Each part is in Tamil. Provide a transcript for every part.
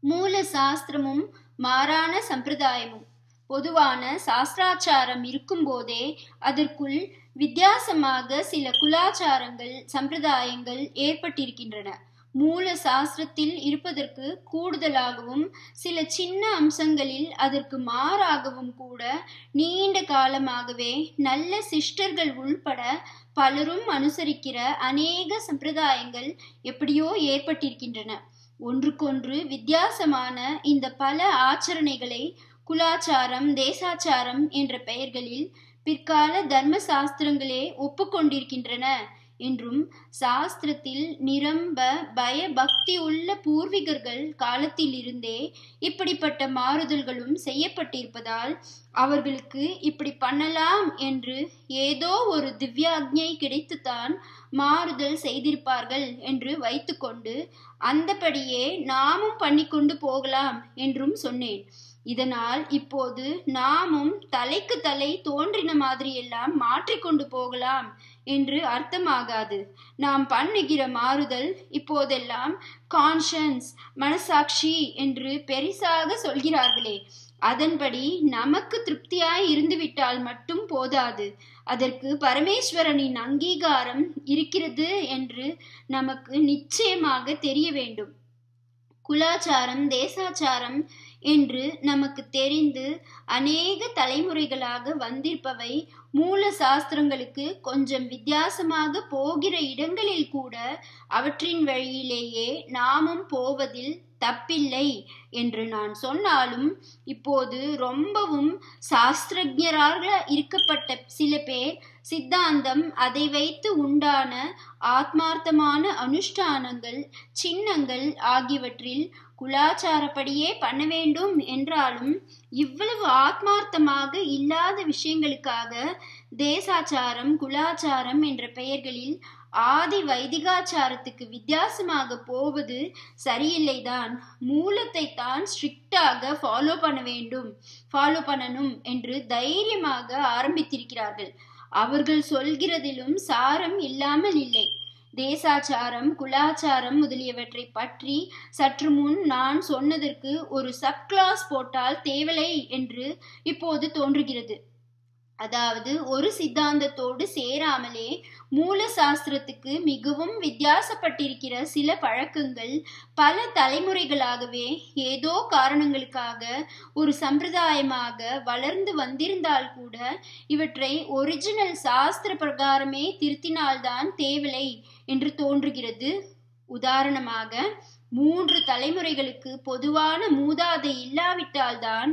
மூல சாஸ்திரமும் மாறான சம்பிரதாயமும் பொதுவான சாஸ்திராச்சாரம் இருக்கும்போதே அதற்குள் வித்தியாசமாக சில குலாச்சாரங்கள் சம்பிரதாயங்கள் ஏற்பட்டிருக்கின்றன மூல சாஸ்திரத்தில் இருப்பதற்கு கூடுதலாகவும் சில சின்ன அம்சங்களில் அதற்கு மாறாகவும் கூட நீண்ட காலமாகவே நல்ல சிஸ்டர்கள் உள்பட பலரும் அனுசரிக்கிற அநேக சம்பிரதாயங்கள் எப்படியோ ஏற்பட்டிருக்கின்றன ஒன்றுக்கொன்று வித்தியாசமான இந்த பல ஆச்சரணைகளை குலாச்சாரம் தேசாச்சாரம் என்ற பெயர்களில் பிற்கால தர்ம சாஸ்திரங்களே ஒப்புக்கொண்டிருக்கின்றன என்றும் சாஸ்திரத்தில் நிரம்ப பய பக்தி உள்ள பூர்வீகர்கள் காலத்திலிருந்தே இப்படிப்பட்ட மாறுதல்களும் செய்யப்பட்டிருப்பதால் அவர்களுக்கு இப்படி பண்ணலாம் என்று ஏதோ ஒரு திவ்யாக்ஞை கிடைத்துத்தான் மாறுதல் செய்திருப்பார்கள் என்று வைத்துக்கொண்டு அந்தபடியே நாமும் பண்ணிக்கொண்டு போகலாம் என்றும் சொன்னேன் இதனால் இப்போது நாமும் தலைக்கு தலை தோன்றின மாதிரியெல்லாம் மாற்றிக்கொண்டு போகலாம் என்று அர்த்தமாகாது நாம் பண்ணுகிற மாறுதல் இப்போதெல்லாம் கான்ஷன்ஸ் மனசாட்சி என்று பெரிசாக சொல்கிறார்களே அதன்படி நமக்கு திருப்தியாய் இருந்துவிட்டால் மட்டும் போதாது அதற்கு பரமேஸ்வரனின் அங்கீகாரம் இருக்கிறது என்று நமக்கு நிச்சயமாக தெரிய வேண்டும் குலாச்சாரம் தேசாச்சாரம் என்று நமக்கு தெரிந்து அநேக தலைமுறைகளாக வந்திருப்பவை மூல சாஸ்திரங்களுக்கு கொஞ்சம் வித்தியாசமாக போகிற இடங்களில் கூட அவற்றின் வழியிலேயே நாமும் போவதில் தப்பில்லை என்று நான் சொன்னாலும் இப்போது ரொம்பவும் சாஸ்திரஜராக இருக்கப்பட்ட சில பேர் சித்தாந்தம் அதை வைத்து உண்டான ஆத்மார்த்தமான அனுஷ்டானங்கள் சின்னங்கள் ஆகியவற்றில் குலாச்சாரப்படியே பண்ண வேண்டும் என்றாலும் இவ்வளவு ஆத்மார்த்தமாக இல்லாத விஷயங்களுக்காக தேசாச்சாரம் குலாச்சாரம் என்ற பெயர்களில் ஆதி வைதிகாச்சாரத்துக்கு வித்தியாசமாக போவது சரியில்லைதான் மூலத்தை தான் ஸ்ட்ரிக்டாக ஃபாலோ பண்ண வேண்டும் ஃபாலோ பண்ணணும் என்று தைரியமாக ஆரம்பித்திருக்கிறார்கள் அவர்கள் சொல்கிறதிலும் சாரம் இல்லாமல் இல்லை தேசாச்சாரம் குலாச்சாரம் முதலியவற்றை பற்றி சற்று முன் நான் சொன்னதற்கு ஒரு சப் கிளாஸ் போட்டால் தேவலை என்று இப்போது தோன்றுகிறது அதாவது ஒரு சித்தாந்தத்தோடு சேராமலே மூல சாஸ்திரத்துக்கு மிகவும் வித்தியாசப்பட்டிருக்கிற சில பழக்கங்கள் பல தலைமுறைகளாகவே ஏதோ காரணங்களுக்காக ஒரு சம்பிரதாயமாக வளர்ந்து வந்திருந்தால் கூட இவற்றை ஒரிஜினல் சாஸ்திர பிரகாரமே திருத்தினால்தான் தேவலை என்று தோன்றுகிறது உதாரணமாக மூன்று தலைமுறைகளுக்கு பொதுவான மூதாதை இல்லாவிட்டால்தான்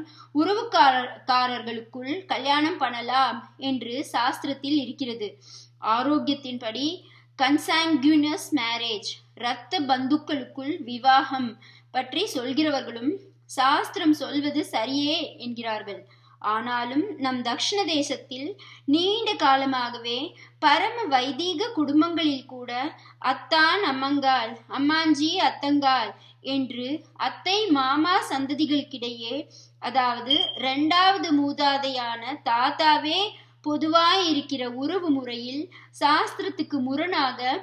உறவுக்காரர்களுக்குள் கல்யாணம் பண்ணலாம் என்று சாஸ்திரத்தில் இருக்கிறது ஆரோக்கியத்தின்படி கன்சாங்குனஸ் மேரேஜ் இரத்த பந்துக்களுக்குள் விவாகம் பற்றி சொல்கிறவர்களும் சாஸ்திரம் சொல்வது சரியே என்கிறார்கள் ஆனாலும் நம் தக்ஷண தேசத்தில் நீண்ட காலமாகவே பரம வைதீக குடும்பங்களில் கூட அத்தான் அம்மங்கால் அம்மாஞ்சி அத்தங்கால் என்று அத்தை மாமா சந்ததிகளுக்கிடையே அதாவது இரண்டாவது மூதாதையான தாத்தாவே பொதுவாய் இருக்கிற உறவு முறையில் சாஸ்திரத்துக்கு முரணாக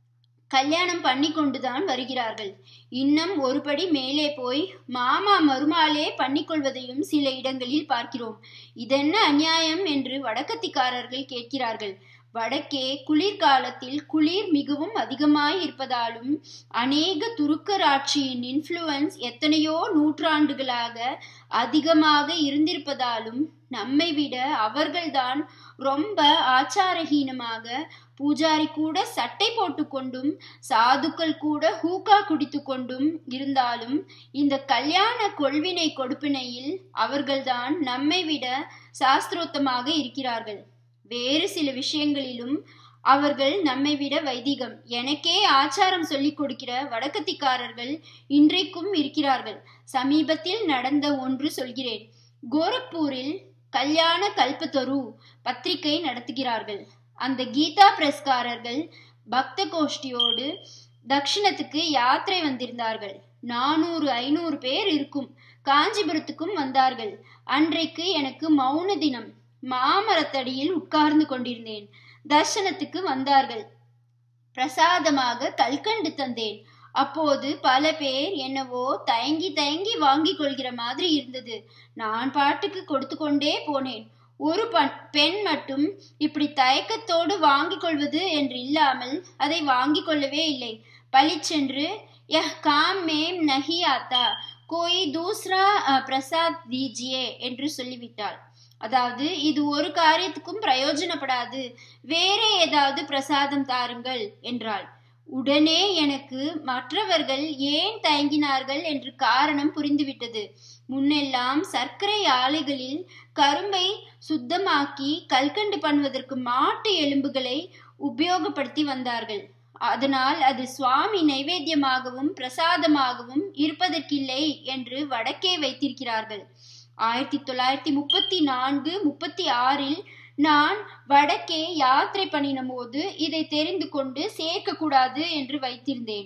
கல்யாணம் பண்ணி கொண்டுதான் வருகிறார்கள் இன்னும் ஒருபடி மேலே போய் மாமா மருமாளே பண்ணிக்கொள்வதையும் சில இடங்களில் பார்க்கிறோம் இதென்ன அநியாயம் என்று வடக்கத்திக்காரர்கள் கேட்கிறார்கள் வடக்கே குளிர்காலத்தில் குளிர் மிகவும் அதிகமாய் இருப்பதாலும் அநேக துருக்கராட்சியின் இன்ஃப்ளூயன்ஸ் எத்தனையோ நூற்றாண்டுகளாக அதிகமாக இருந்திருப்பதாலும் நம்மை விட அவர்கள்தான் ரொம்ப ஆச்சாரஹீனமாக பூஜாரி கூட சட்டை போட்டுக்கொண்டும் சாதுக்கள் கூட ஹூக்கா குடித்து கொண்டும் இருந்தாலும் இந்த கல்யாண கொள்வினை கொடுப்பினையில் அவர்கள்தான் நம்மை விட சாஸ்திரோத்தமாக இருக்கிறார்கள் வேறு சில விஷயங்களிலும் அவர்கள் நம்மை விட வைதிகம் எனக்கே ஆச்சாரம் சொல்லிக் கொடுக்கிற வடக்கத்திக்காரர்கள் இன்றைக்கும் இருக்கிறார்கள் சமீபத்தில் நடந்த ஒன்று சொல்கிறேன் கோரக்பூரில் கல்யாண கல்பத்தரு பத்திரிகை நடத்துகிறார்கள் அந்த கீதா பிரஸ்காரர்கள் பக்த கோஷ்டியோடு தக்ஷணத்துக்கு யாத்திரை வந்திருந்தார்கள் நானூறு ஐநூறு பேர் இருக்கும் காஞ்சிபுரத்துக்கும் வந்தார்கள் அன்றைக்கு எனக்கு மௌன தினம் மாமரத்தடியில் உட்கார்ந்து கொண்டிருந்தேன் தர்சனத்துக்கு வந்தார்கள் பிரசாதமாக கல்கண்டு தந்தேன் அப்போது பல பேர் என்னவோ தயங்கி தயங்கி வாங்கி கொள்கிற மாதிரி இருந்தது நான் பாட்டுக்கு கொடுத்து கொண்டே போனேன் ஒரு பெண் மட்டும் இப்படி தயக்கத்தோடு வாங்கிக் கொள்வது என்று இல்லாமல் அதை வாங்கிக் கொள்ளவே இல்லை பளிச்சென்று யஹ் காம் மேம் நஹி ஆத்தா கோய் தூஸ்ரா பிரசாத் தீஜியே என்று சொல்லிவிட்டாள் அதாவது இது ஒரு காரியத்துக்கும் பிரயோஜனப்படாது வேற ஏதாவது பிரசாதம் தாருங்கள் என்றாள் உடனே எனக்கு மற்றவர்கள் ஏன் தயங்கினார்கள் என்று காரணம் புரிந்துவிட்டது முன்னெல்லாம் சர்க்கரை ஆலைகளில் கரும்பை சுத்தமாக்கி கல்கண்டு பண்ணுவதற்கு மாட்டு எலும்புகளை உபயோகப்படுத்தி வந்தார்கள் அதனால் அது சுவாமி நைவேத்தியமாகவும் பிரசாதமாகவும் இருப்பதற்கில்லை என்று வடக்கே வைத்திருக்கிறார்கள் ஆயிரத்தி தொள்ளாயிரத்தி முப்பத்தி நான்கு முப்பத்தி ஆறில் நான் வடக்கே யாத்திரை பண்ணின போது இதை தெரிந்து கொண்டு சேர்க்க கூடாது என்று வைத்திருந்தேன்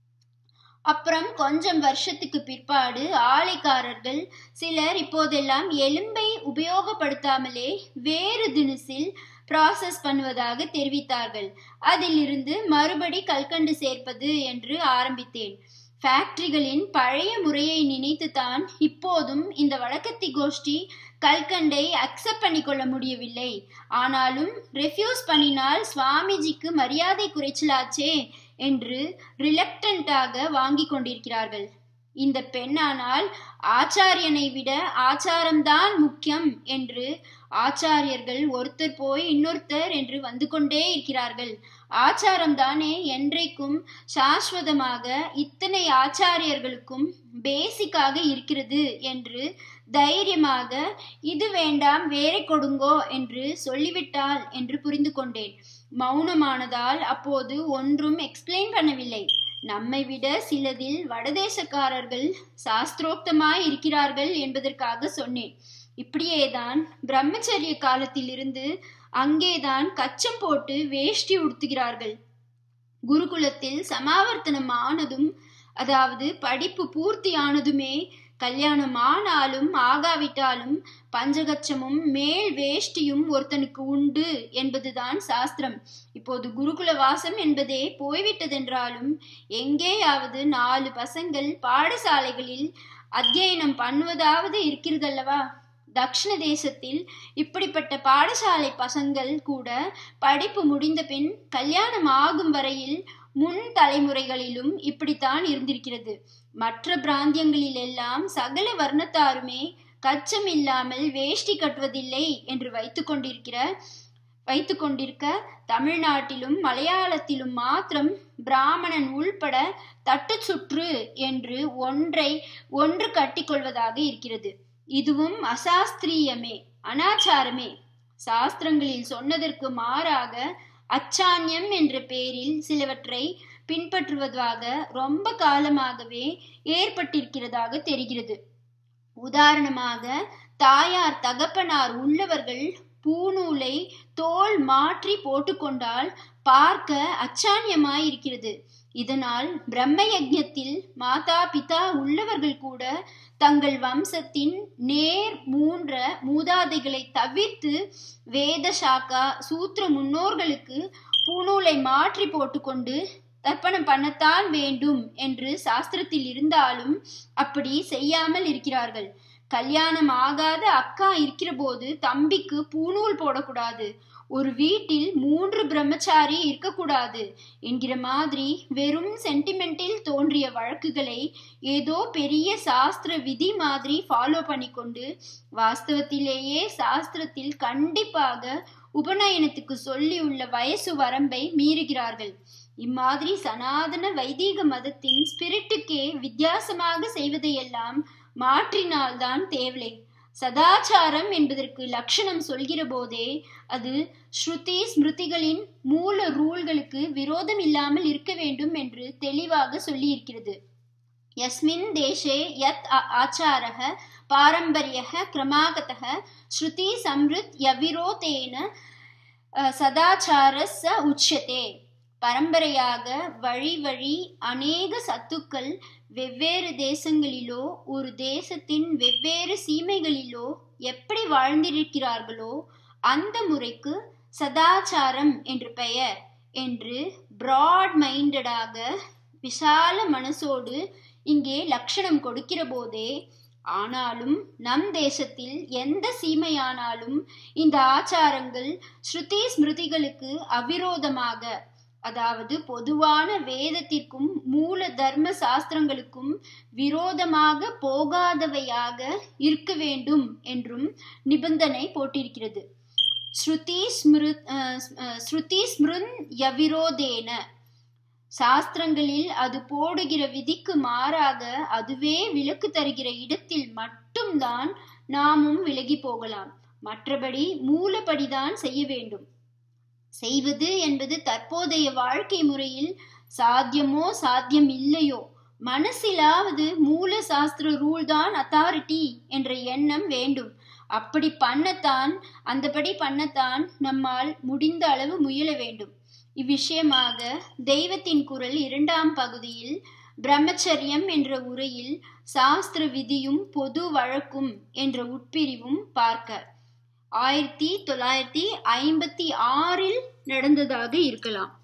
அப்புறம் கொஞ்சம் வருஷத்துக்கு பிற்பாடு ஆலைக்காரர்கள் சிலர் இப்போதெல்லாம் எலும்பை உபயோகப்படுத்தாமலே வேறு தினசில் ப்ராசஸ் பண்ணுவதாக தெரிவித்தார்கள் அதிலிருந்து மறுபடி கல்கண்டு சேர்ப்பது என்று ஆரம்பித்தேன் ஃபேக்டரிகளின் பழைய முறையை நினைத்துதான் இப்போதும் இந்த வழக்கத்தி கோஷ்டி கல்கண்டை அக்செப்ட் பண்ணிக்கொள்ள முடியவில்லை ஆனாலும் ரெஃப்யூஸ் பண்ணினால் சுவாமிஜிக்கு மரியாதை குறைச்சலாச்சே என்று ரிலக்டண்டாக வாங்கி கொண்டிருக்கிறார்கள் இந்த பெண்ணானால் ஆச்சாரியனை விட ஆச்சாரம்தான் முக்கியம் என்று ஆச்சாரியர்கள் ஒருத்தர் போய் இன்னொருத்தர் என்று வந்து கொண்டே இருக்கிறார்கள் ஆச்சாரம்தானே என்றைக்கும் சாஸ்வதமாக இத்தனை ஆச்சாரியர்களுக்கும் பேசிக்காக இருக்கிறது என்று தைரியமாக இது வேண்டாம் வேற கொடுங்கோ என்று சொல்லிவிட்டாள் என்று புரிந்து கொண்டேன் மௌனமானதால் அப்போது ஒன்றும் எக்ஸ்பிளைன் பண்ணவில்லை நம்மை விட சிலதில் வடதேசக்காரர்கள் சாஸ்திரோக்தமாய் இருக்கிறார்கள் என்பதற்காக சொன்னேன் இப்படியேதான் பிரம்மச்சரிய காலத்திலிருந்து அங்கேதான் கச்சம் போட்டு வேஷ்டி உடுத்துகிறார்கள் குருகுலத்தில் சமாவர்த்தனம் ஆனதும் அதாவது படிப்பு பூர்த்தி ஆனதுமே கல்யாணம் ஆனாலும் ஆகாவிட்டாலும் பஞ்சகச்சமும் மேல் வேஷ்டியும் ஒருத்தனுக்கு உண்டு என்பதுதான் சாஸ்திரம் இப்போது குருகுல வாசம் என்பதே போய்விட்டதென்றாலும் எங்கேயாவது நாலு பசங்கள் பாடசாலைகளில் அத்தியனம் பண்ணுவதாவது இருக்கிறதல்லவா தக்ஷண தேசத்தில் இப்படிப்பட்ட பாடசாலை பசங்கள் கூட படிப்பு முடிந்த பின் கல்யாணம் ஆகும் வரையில் முன் தலைமுறைகளிலும் இப்படித்தான் இருந்திருக்கிறது மற்ற பிராந்தியங்களில் எல்லாம் சகல வர்ணத்தாருமே கச்சம் இல்லாமல் வேஷ்டி கட்டுவதில்லை என்று வைத்து கொண்டிருக்கிற வைத்து கொண்டிருக்க தமிழ்நாட்டிலும் மலையாளத்திலும் மாத்திரம் பிராமணன் உள்பட தட்டு சுற்று என்று ஒன்றை ஒன்று கட்டிக்கொள்வதாக இருக்கிறது இதுவும் அசாஸ்திரியமே அனாச்சாரமே சாஸ்திரங்களில் சொன்னதற்கு மாறாக அச்சான்யம் என்ற பெயரில் சிலவற்றை பின்பற்றுவதாக ரொம்ப காலமாகவே ஏற்பட்டிருக்கிறதாக தெரிகிறது உதாரணமாக தாயார் தகப்பனார் உள்ளவர்கள் பூநூலை தோல் மாற்றி போட்டுக்கொண்டால் பார்க்க அச்சான்யமாய் இருக்கிறது இதனால் பிரம்ம யஜ்ஞத்தில் மாதா பிதா உள்ளவர்கள் கூட தங்கள் வம்சத்தின் நேர் மூன்ற மூதாதைகளை தவிர்த்து வேத சாக்கா சூத்திர முன்னோர்களுக்கு பூநூலை மாற்றி போட்டுக்கொண்டு தர்ப்பணம் பண்ணத்தான் வேண்டும் என்று சாஸ்திரத்தில் இருந்தாலும் அப்படி செய்யாமல் இருக்கிறார்கள் கல்யாணம் ஆகாத அக்கா இருக்கிற போது தம்பிக்கு பூநூல் போடக்கூடாது ஒரு வீட்டில் மூன்று பிரம்மச்சாரி இருக்கக்கூடாது என்கிற மாதிரி வெறும் சென்டிமெண்டில் தோன்றிய வழக்குகளை ஏதோ பெரிய சாஸ்திர விதி மாதிரி ஃபாலோ பண்ணிக்கொண்டு வாஸ்தவத்திலேயே சாஸ்திரத்தில் கண்டிப்பாக உபநயனத்துக்கு சொல்லியுள்ள வயசு வரம்பை மீறுகிறார்கள் இம்மாதிரி சனாதன வைதீக மதத்தின் ஸ்பிரிட்டுக்கே வித்தியாசமாக செய்வதையெல்லாம் மாற்றினால்தான் தேவலை சதாச்சாரம் என்பதற்கு லட்சணம் சொல்கிற போதே அது ஸ்ருதி ஸ்மிருதிகளின் மூல ரூல்களுக்கு விரோதம் இல்லாமல் இருக்க வேண்டும் என்று தெளிவாக சொல்லியிருக்கிறது யஸ்மின் தேசே யத் ஆச்சாரக பாரம்பரிய கிரமாகத ஸ்ருதி சம்ருத் யவிரோதேன சதாச்சாரஸ் உச்சதே பரம்பரையாக வழி வழி அநேக சத்துக்கள் வெவ்வேறு தேசங்களிலோ ஒரு தேசத்தின் வெவ்வேறு சீமைகளிலோ எப்படி வாழ்ந்திருக்கிறார்களோ அந்த முறைக்கு சதாச்சாரம் என்று பெயர் என்று பிராட் மைண்டடாக விசால மனசோடு இங்கே லட்சணம் கொடுக்கிற போதே ஆனாலும் நம் தேசத்தில் எந்த சீமையானாலும் இந்த ஆச்சாரங்கள் ஸ்ருதி ஸ்மிருதிகளுக்கு அவிரோதமாக அதாவது பொதுவான வேதத்திற்கும் மூல தர்ம சாஸ்திரங்களுக்கும் விரோதமாக போகாதவையாக இருக்க வேண்டும் என்றும் நிபந்தனை போட்டிருக்கிறது ஸ்ருதி ஸ்மிரு ஸ்ருதி ஸ்மிருன் யவிரோதேன சாஸ்திரங்களில் அது போடுகிற விதிக்கு மாறாக அதுவே விலக்கு தருகிற இடத்தில் மட்டும்தான் நாமும் விலகி போகலாம் மற்றபடி மூலப்படிதான் செய்ய வேண்டும் செய்வது என்பது தற்போதைய வாழ்க்கை முறையில் சாத்தியமோ சாத்தியம் இல்லையோ மனசிலாவது மூல சாஸ்திர ரூல் தான் அத்தாரிட்டி என்ற எண்ணம் வேண்டும் அப்படி பண்ணத்தான் அந்தபடி பண்ணத்தான் நம்மால் முடிந்த அளவு முயல வேண்டும் இவ்விஷயமாக தெய்வத்தின் குரல் இரண்டாம் பகுதியில் பிரம்மச்சரியம் என்ற உரையில் சாஸ்திர விதியும் பொது வழக்கும் என்ற உட்பிரிவும் பார்க்க ஆயிரத்தி தொள்ளாயிரத்தி ஐம்பத்தி ஆறில் நடந்ததாக இருக்கலாம்